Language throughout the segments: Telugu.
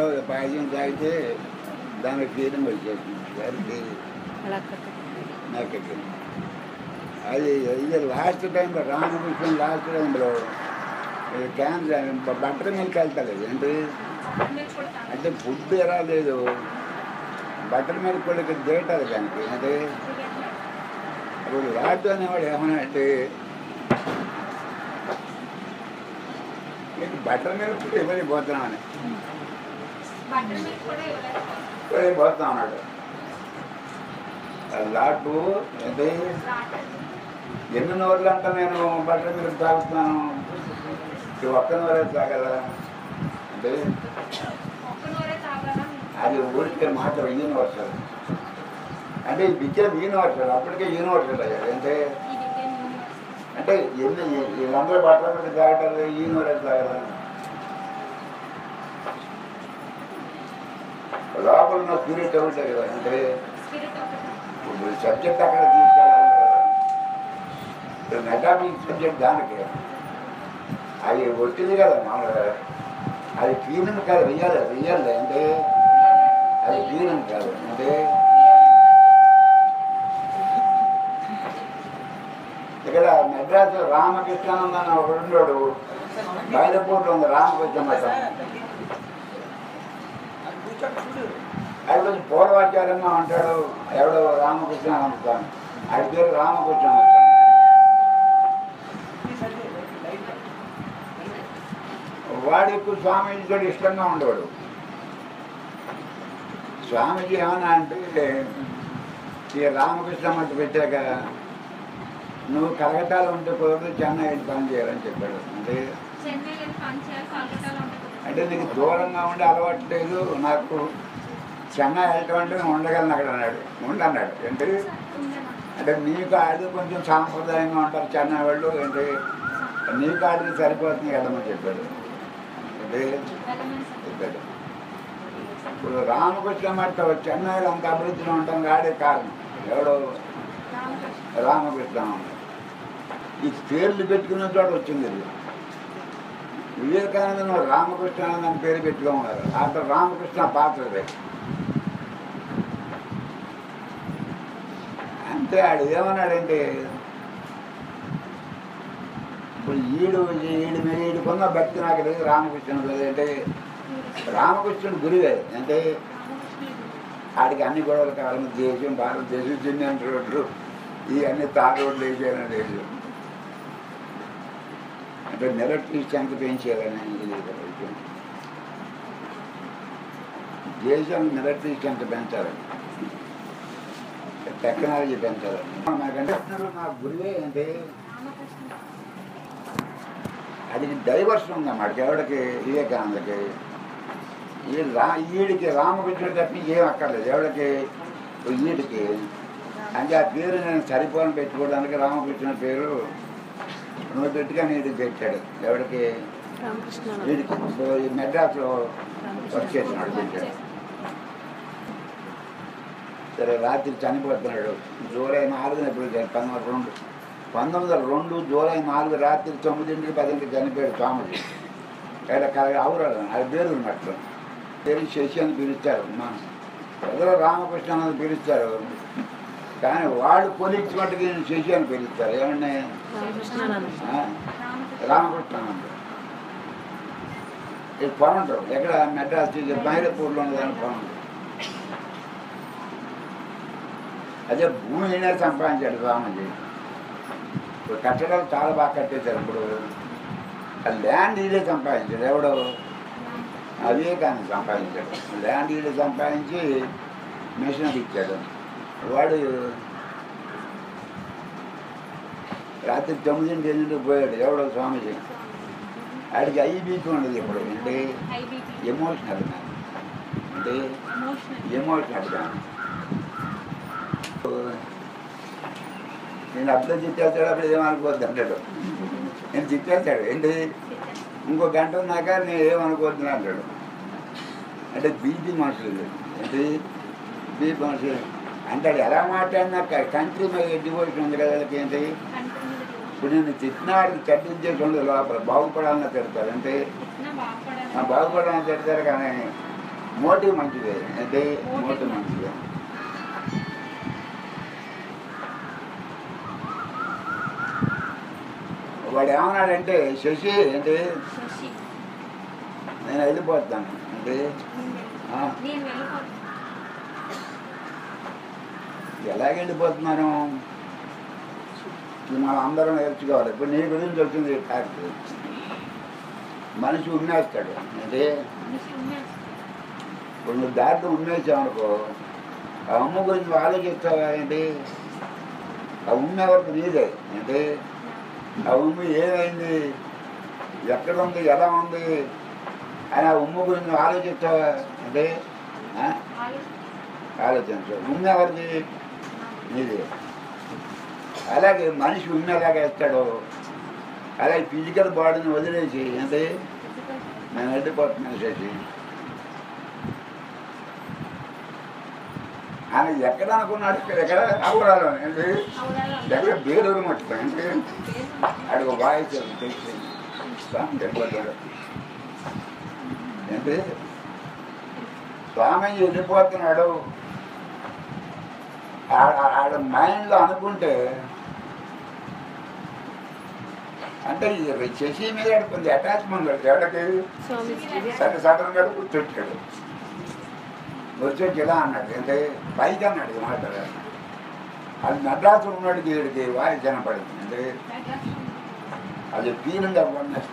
పాయసం తాగితే దానికి ఫీలింగ్ వచ్చేసింది దానికి అలా కట్టు. నాకు ఎక్కింది. అది ఇది లాస్ట్ టైంలో రామకృష్ణ లాస్ట్ టైంలో క్యాన్సర్ బట్టర్ మిల్క్ వెళ్తలేదు ఏంటి అంటే ఫుడ్ ఎలా లేదు బట్టర్ మిల్క్ కూడా దేటాలి దానికి అంటే ఇప్పుడు రాజు అనేవాడు ఏమన్నా అంటే మీకు బట్టర్ మిల్క్ ఇవ్వని పోతున్నామని ఇవ్వని పోతున్నాం అన్నాడు లాటు అంటే ఎన్ని నోర్లు అంట నేను బట్టర్ మిల్క్ తాగుతున్నాను ఈ ఒక్క నోరే తాగదా అంటే అది ఊరికే మాట యూనివర్సల్ అంటే ఇది ఇచ్చేది యూనివర్సల్ అప్పటికే యూనివర్సల్ అయ్యాడు అంటే అంటే ఎన్ని వీళ్ళందరూ బట్టల మీద తాగటారు యూనివర్సల్ తాగదా లోపల ఉన్న స్పిరిట్ ఒకటే కదా అంటే ఇప్పుడు సబ్జెక్ట్ అక్కడ తీసుకెళ్ళాలి కదా ఇప్పుడు మెటాఫిజిక్స్ సబ్జెక్ట్ దానికి అది వచ్చింది కదా మామూలుగా అది ఫీలింగ్ కాదు రియల్ రియల్ అంటే అది ఫీలింగ్ కాదు అంటే ఇక్కడ మెడ్రాస్ రామకృష్ణానంద అని ఒకడు ఉన్నాడు బయలుపూర్లో ఉంది రామకృష్ణ మఠం అది కొంచెం పూర్వాచారంగా ఉంటాడు ఎవడో రామకృష్ణానంద అది పేరు రామకృష్ణానంద వాడు ఎక్కువ స్వామీజీతో ఇష్టంగా ఉండేవాడు స్వామీజీ ఏమన్నా అంటే ఈ రామకృష్ణ మట్టి పెట్టాక నువ్వు కలకత్తాలో ఉంటే కుదరదు చెన్నై వెళ్ళి పని చేయాలని చెప్పాడు అంటే అంటే నీకు దూరంగా ఉండే అలవాటు లేదు నాకు చెన్నై వెళ్ళటం అంటే నేను ఉండగలను అక్కడ అన్నాడు ఉండన్నాడు ఏంటి అంటే నీకు అది కొంచెం సాంప్రదాయంగా ఉంటారు చెన్నై వాళ్ళు ఏంటి నీకు ఆడికి సరిపోతుంది వెళ్ళమని చెప్పాడు అంటే చెప్పాడు ఇప్పుడు రామకృష్ణ మట్ట చెన్నైలో అంత అభివృద్ధిలో ఉంటాం ఆడే కారణం ఎవడో రామకృష్ణ ఈ పేర్లు పెట్టుకున్న చోట వచ్చింది ఇది వివేకానంద రామకృష్ణ అని పేరు పెట్టుకోమన్నారు అక్కడ రామకృష్ణ పాత్రదే అంతే ఆడు ఏమన్నాడంటే ఇప్పుడు ఈడు ఈడు మీద ఈడుకున్న భక్తి నాకు లేదు రామకృష్ణుడు లేదు అంటే రామకృష్ణుడు గురువే అంటే ఆడికి అన్ని గొడవలు కావాలి దేశం భారతదేశం చిన్న రోడ్లు ఇవన్నీ తార్ రోడ్లు వేసేయాలని లేదు అంటే మిలిటరీ స్ట్రెంత్ పెంచేయాలని ఇది విషయం. దేశం మిలిటరీ స్ట్రెంత్ పెంచాలి టెక్నాలజీ పెంచాలి నాకంటే నా గురువే అంటే అది డైవర్షన్ ఉందన్నమాట ఎవడికి వివేకానందకి ఈ రా ఈడికి రామకృష్ణుడు తప్పి ఏం అక్కర్లేదు ఎవడికి ఈడికి అంటే ఆ పేరు నేను సరిపోని పెట్టుకోవడానికి రామకృష్ణ పేరు నువ్వు పెట్టుగా నీడికి పెట్టాడు ఎవడికి రామకృష్ణ వీడికి ఇప్పుడు ఈ మెడ్రాస్లో వర్క్ చేసినాడు పెట్టాడు సరే రాత్రి చనిపోతున్నాడు జూలై నాలుగున ఇప్పుడు చని- పంతొమ్మిది రెండు పంతొమ్మిది వందల రెండు జూలై నాలుగు రాత్రి తొమ్మిదింటికి పదింటికి చనిపోయాడు స్వామిజీ ఇక్కడ కలగ అవురాడు అది పేరు ఉన్నట్లు పేరు శశి అని పిలుస్తారు మా ప్రజలు రామకృష్ణ అని పిలుస్తారు కానీ వాళ్ళు కొలిచ్చినట్టుగా ఈయన శశి అని పిలుస్తారు ఏమన్నా రామకృష్ణానంద ఆ? రామకృష్ణానంద ఇది పొరంటారు ఎక్కడ మెడ్రాస్ మైరపూర్లో ఉన్నదాన్ని పొరంటారు అదే భూమి అయినా సంపాదించాడు రామజీ ఇప్పుడు కట్టడాలు చాలా బాగా కట్టేశారు ఇప్పుడు ఆ ల్యాండ్ ఇదే సంపాదించాడు ఎవడో అదే కానీ సంపాదించాడు ల్యాండ్ ఇదే సంపాదించి మిషనరీ ఇచ్చాడు వాడు రాత్రి తొమ్మిదింటి ఎనిమిదింటికి పోయాడు ఎవడో స్వామీజీ ఆడికి ఐ బీపీ ఉండదు ఇప్పుడు అంటే ఎమోషనల్ అంటే ఎమోషనల్ కానీ నేను అర్థం తిట్టేస్తాడు అప్పుడు ఏమనుకోవద్దు అంటాడు నేను తిట్టేస్తాడు ఏంటి ఇంకో గంట ఉన్నాక నేను ఏమనుకోవద్దు అంటాడు అంటే బీపీ మనుషులు ఏంటి బీపీ మనుషులు అంటాడు ఎలా మాట్లాడినా కంట్రీ మీద డివోషన్ ఉంది కదా వాళ్ళకి ఏంటి ఇప్పుడు నేను తిట్టినాడికి చెడ్డ ఉద్దేశం ఉండదు లోపల బాగుపడాలని తిడతారు అంటే ఆ బాగుపడాలని తిడతారు కానీ మోటివ్ మంచిదే అంటే మోటివ్ మంచిదే వాడు ఏమన్నాడంటే శశి అంటే శశి నేను వెళ్ళిపోతాను అంటే ఆ, నేను వెళ్ళిపోతాను ఎలాగ వెళ్ళిపోతున్నాను ఇది మనం అందరం నేర్చుకోవాలి ఇప్పుడు నీ గురించి వచ్చింది ఫ్యాక్ట్ మనిషి ఉన్నేస్తాడు అంటే మనిషి ఉన్నాడు. ఇప్పుడు నువ్వు దాంట్లో ఉన్నేసావనుకో ఆ అమ్మ గురించి ఆలోచిస్తావా ఏంటి ఆ ఉన్న వరకు నీదే అంటే ఆ ఉమ్ము ఏమైంది ఎక్కడ ఉంది ఎలా ఉంది అని ఆ ఉమ్ము గురించి ఆలోచిస్తావా అంటే ఆ? వాళ్ళు ఆలోచించు ఉన్న ఎవరిది నీదే అలాగే మనిషి ఉన్నలాగా వేస్తాడు అలాగే ఫిజికల్ బాడీని వదిలేసి అంటే నేను వెళ్ళిపోతున్నాను చేసి ఆయన ఎక్కడ అనుకున్నాడు ఇక్కడ ఎక్కడ అవరాలు ఏంటి అవునాలో ఎక్కడ బేలూరు మట్టుకు అంటే అడుగు వాయిస్ తెలిసి స్వామి వెళ్ళిపోతాడు ఏంటి స్వామి వెళ్ళిపోతున్నాడు ఆ- ఆ- ఆడ మైండ్లో అనుకుంటే అంటే ఇది శశి మీద కొంచెం అటాచ్మెంట్ ఎవరికి స్వామి సరే సడన్ గా కూర్చొచ్చాడు వచ్చి ఇలా అన్నాడు అంటే పైకి అన్నాడు ఈ మాట అది మద్రాసు ఉన్నాడు వీడికి వాయిస్ వినపడింది అంటే అది ఫీలింగ్ అవ్వన్నెస్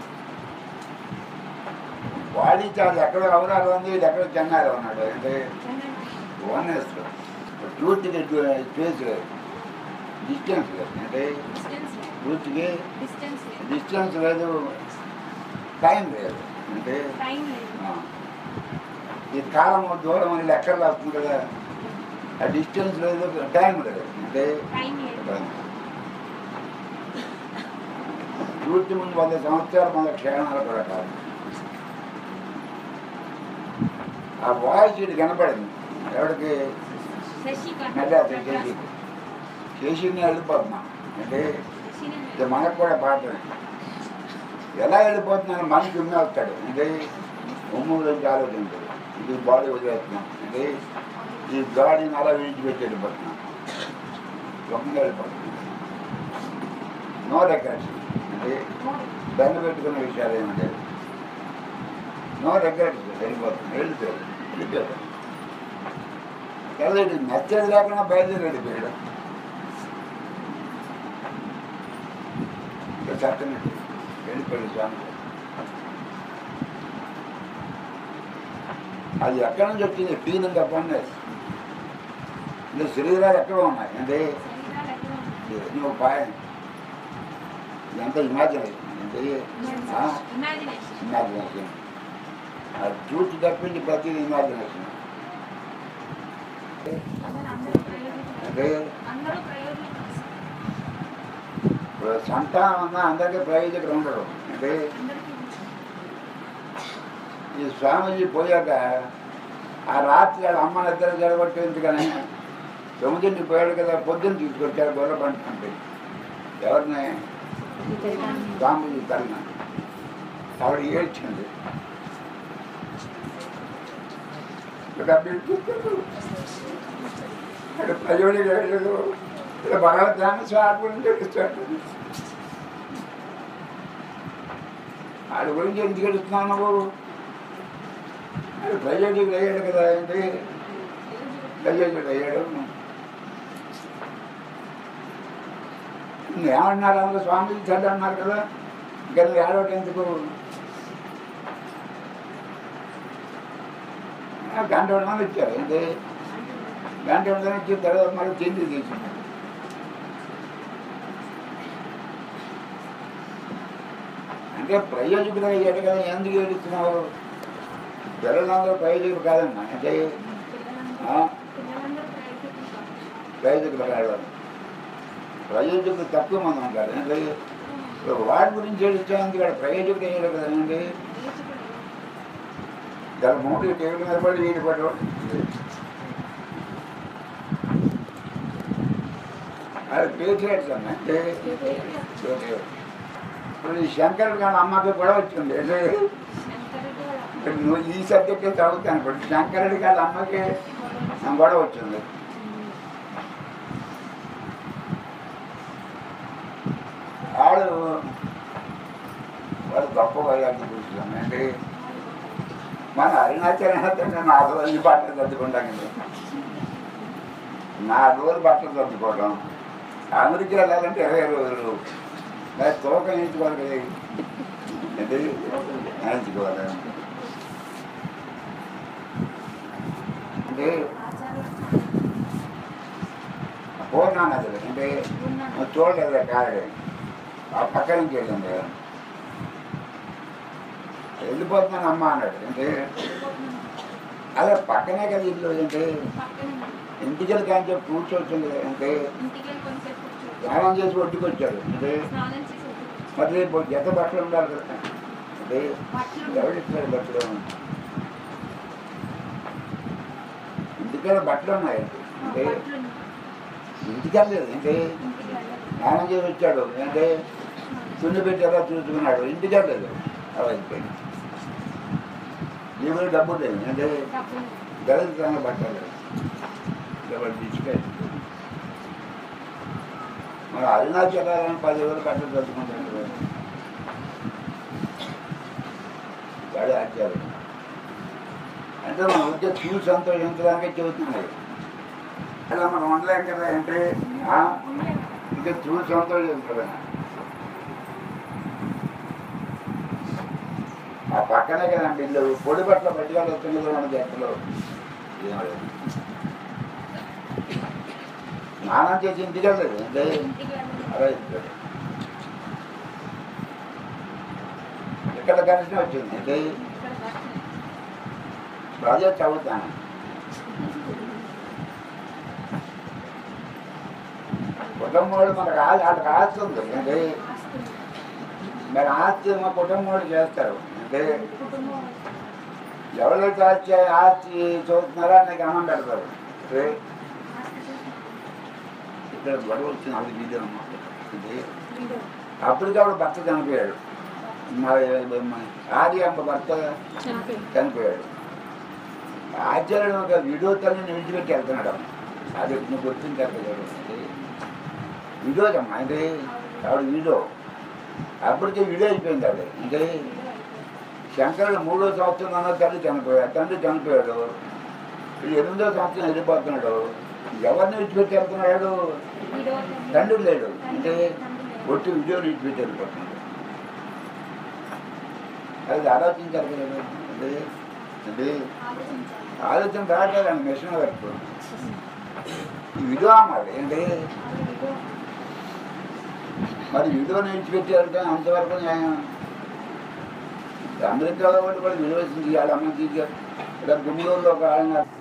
బాడీ చార్జ్ ఎక్కడ అవరాలు ఉంది ఇది ఎక్కడ చెన్నాలో ఉన్నాడు అంటే ఓనెస్ ట్రూత్కి స్పేస్ లేదు డిస్టెన్స్ లేదు అంటే డిస్టెన్స్ ట్రూత్కి డిస్టెన్స్ లేదు డిస్టెన్స్ లేదు టైం లేదు అంటే టైం లేదు ఆ, ఈ కాలం దూరం అని లెక్కలు వస్తుంది కదా ఆ డిస్టెన్స్ లేదు టైం లేదు అంటే టైం లేదు పూర్తి ముందు వంద సంవత్సరాలు మన క్షేమాలు కూడా కాదు ఆ వాయిస్ ఇటు కనపడింది ఎవరికి శశి మెడ్రాస్ చేసి చేసింది వెళ్ళిపోతున్నాం అంటే ఇది మనకు కూడా పాఠమే ఎలా వెళ్ళిపోతున్నాను మనిషి ఉన్నేస్తాడు అంటే ఉమ్ము గురించి ఆలోచించడు ఇది బాడీ వదిలేస్తున్నాం అంటే ఈ గాడిని అలా విడిచిపెట్టి వెళ్ళిపోతున్నాం దొంగగా వెళ్ళిపోతున్నాం నో రిగ్రెట్స్ అంటే దండ పెట్టుకున్న విషయాలు ఏమి లేదు నో రిగ్రెట్స్ వెళ్ళిపోతుంది వెళ్ళిపోయాడు వెళ్ళిపోయాడు కదా ఇది నచ్చేది లేకుండా బయలుదేరి వెళ్ళిపోయాడు ఇంకా చట్టనట్టు వెళ్ళిపోయాడు స్వామి అది ఎక్కడి నుంచి వచ్చింది ఫీలింగ్ చెప్పండి అంటే శరీరాలు ఎక్కడ ఉన్నాయి అంటే నువ్వు పాయ ఇదంతా ఇమాజినేషన్ అంటే ఆ? ఇమాజినేషన్ ఇమాజినేషన్ అది చూసి తప్పించి ప్రతిదీ ఇమాజినేషన్ అందరూ ప్రయోజనం అంటే అందరూ ప్రయోజనం ఇప్పుడు సంతానం అన్నా అందరికీ ప్రయోజకులు ఉండరు అంటే అందరికీ ఈ స్వామీజీ పోయాక ఆ రాత్రి వాళ్ళ అమ్మ నిద్ర జరగొట్టేందుకు కానీ తొమ్మిదింటికి పోయాడు కదా పొద్దున్న తీసుకొచ్చారు గొర్రె పంట ఎవరిని స్వామీజీ తల్లిన ఆవిడ ఏడ్చింది ఇక్కడ బిడ్డ ఇక్కడ ప్రజోడి లేదు ఇక్కడ భగవద్ధాన్ని స్వామి గురించి తెలుస్తాడు వాడి గురించి ఎందుకు ఎడుస్తున్నావు నువ్వు వాడు ప్రయోజకుడు అయ్యాడు కదా ఏంటి ప్రయోజకుడు అయ్యాడు ఏమన్నారు అందరూ స్వామీజీ చెడ్డ అన్నారు కదా ఇంకా నువ్వు ఏడవటం ఎందుకు ఆ, గంట ఉండమని ఇచ్చారు ఏంటి గంట ఉండమని ఇచ్చిన తర్వాత మళ్ళీ తిండి తీసుకున్నాడు అంటే ప్రయోజకుడు అయ్యాడు కదా ఎందుకు ఏడుస్తున్నావు పిల్లలందరూ ప్రయోజకుడు కాదమ్మా అంటే ఆ, పిల్లలందరూ ప్రయోజకులు కాదు. ప్రయోజకుడు కాదు ప్రయోజకుడు తక్కువ మంది ఉంటారు అంటే ఇప్పుడు వాడి గురించి ఏడుస్తాను వాడు ప్రయోజకుడు అయ్యాడు కదండి ప్రయోజకుడు దాని మూడు టేబుల్ మీద పడి వీడి పడు అది పేట్రియట్స్ అన్న అంటే ఇప్పుడు ఈ శంకరుడు కానీ అమ్మకి కూడా వచ్చింది అంటే శంకరుడు ఇప్పుడు నువ్వు ఈ సబ్జెక్టే చదువుతాను ఇప్పుడు శంకరుడికి వాళ్ళ అమ్మకి గొడవ వచ్చింది వాడు వాడు గొప్ప వైరాగ్యం చూస్తున్నాం ఏంటి మన అరుణాచలం నాలుగు రోజులు బట్టలు సర్దుకుంటాం కదా నాలుగు రోజులు బట్టలు సర్దుకోవడం అమెరికా వెళ్ళాలంటే ఇరవై రోజులు మరి తోక నేర్చుకోవాలి కదా ఏంటి నేర్చుకోవాలి అంటే పూర్ణా నదులు అంటే నువ్వు చూడలేదు కాదు ఆ పక్క నుంచి వెళ్ళింది వెళ్ళిపోతున్నాను అమ్మ అన్నాడు అంటే అదే పక్కనే కదా ఇల్లు అంటే ఇంటికి వెళ్ళి కానీ చెప్పి కూర్చోవచ్చింది అంటే ఇంటికి వెళ్ళి కొంచెంసేపు కూర్చో. స్నానం చేసి ఒడ్డుకు వచ్చాడు అంటే స్నానం చేసి వచ్చి. మరి రేపు జత బట్టలు ఉండాలి కదా అంటే బట్టలు ఎవరు ఇస్తారు బట్టలు ఇంటికాడ బట్టలు ఉన్నాయి అంటే బట్టలు ఉన్నాయి. ఇంటికి వెళ్ళలేదు అంటే ఇంటికి వెళ్ళాలి. స్నానం చేసి వచ్చాడు అంటే తున్ని పెట్టారా చూసుకున్నాడు ఇంటికి వెళ్ళలేదు అలా అయిపోయింది నీకు డబ్బు లేదు అంటే డబ్బులు దళితంగా బట్టలు ఎవరు తీసుకెళ్ళి మరి అరుణాచలాలని పది వేలు బట్టలు చదువుకుంటాడు వాడు ఆచారు అంటే మనం వచ్చే చూసి సంతోషించడానికి చెబుతున్నాయి అలా మనం ఉండలేం కదా అంటే ఆ, ఉండలేదు. ఇంకా చూసి సంతోషించడం ఆ పక్కనే కదండి ఇల్లు పొడి బట్టలు పట్టుకొని వస్తుంది కదా మన జట్టులో స్నానం చేసి ఇంటికి వెళ్ళలేదు అంటే ఇంటికి వెళ్ళాలి. అలా ఇచ్చాడు ఇక్కడ కలిసి వచ్చింది అంటే ఇక్కడ బట్టలు. రాజా చదువుతాను కుటుంబం వాళ్ళు మనకు ఆ- వాళ్ళకి ఆస్తి ఉంది అంటే ఆస్తులు. మరి ఆస్తి మా కుటుంబం వాళ్ళు చేస్తారు అంటే కుటుంబం ఎవరైతే ఆస్తి ఆస్తి చూస్తున్నారో నీకు అన్నం పెడతారు అంటే ఆస్తి చూసి ఇక్కడ గొడవ వచ్చింది అది వీడియో అన్నమాట ఇది వీడియో. అప్పటికప్పుడు భర్త చనిపోయాడు మా మా ఆది అమ్మ భర్త చనిపోయి చనిపోయాడు ఆచార్యుడు ఒక వీడియో తల్లిని విడిచిపెట్టి వెళ్తున్నాడు అది నువ్వు గుర్తించారు కదా వీడియో అమ్మా అంటే ఆవిడ వీడియో అప్పటికే వీడియో అయిపోయింది ఆవిడ అంటే శంకరుడు మూడో సంవత్సరం అన్న తల్లి చనిపోయాడు తండ్రి చనిపోయాడు వీడు ఎనిమిదో సంవత్సరం వెళ్ళిపోతున్నాడు ఎవరిని విడిచిపెట్టి వెళ్తున్నాడు వీడియో తండ్రి లేడు అంటే ఒట్టి వీడియో విడిచిపెట్టి వెళ్ళిపోతున్నాడు అది ఆలోచించారు కదా అంటే అంటే ఆలోచించాలి. ఆలోచన రావట్లేదండి మిషన్ వరకు ఈ విలువ మరి ఏంటి ఆ వీడియో మరి విలువ విడిచిపెట్టి వెళ్తాం అంతవరకు న్యాయం అమెరికాలో వాళ్ళు కూడా విలువ తీయాలి అమ్మ తీయాలి ఇక్కడ గుంటూరులో ఒక ఆయన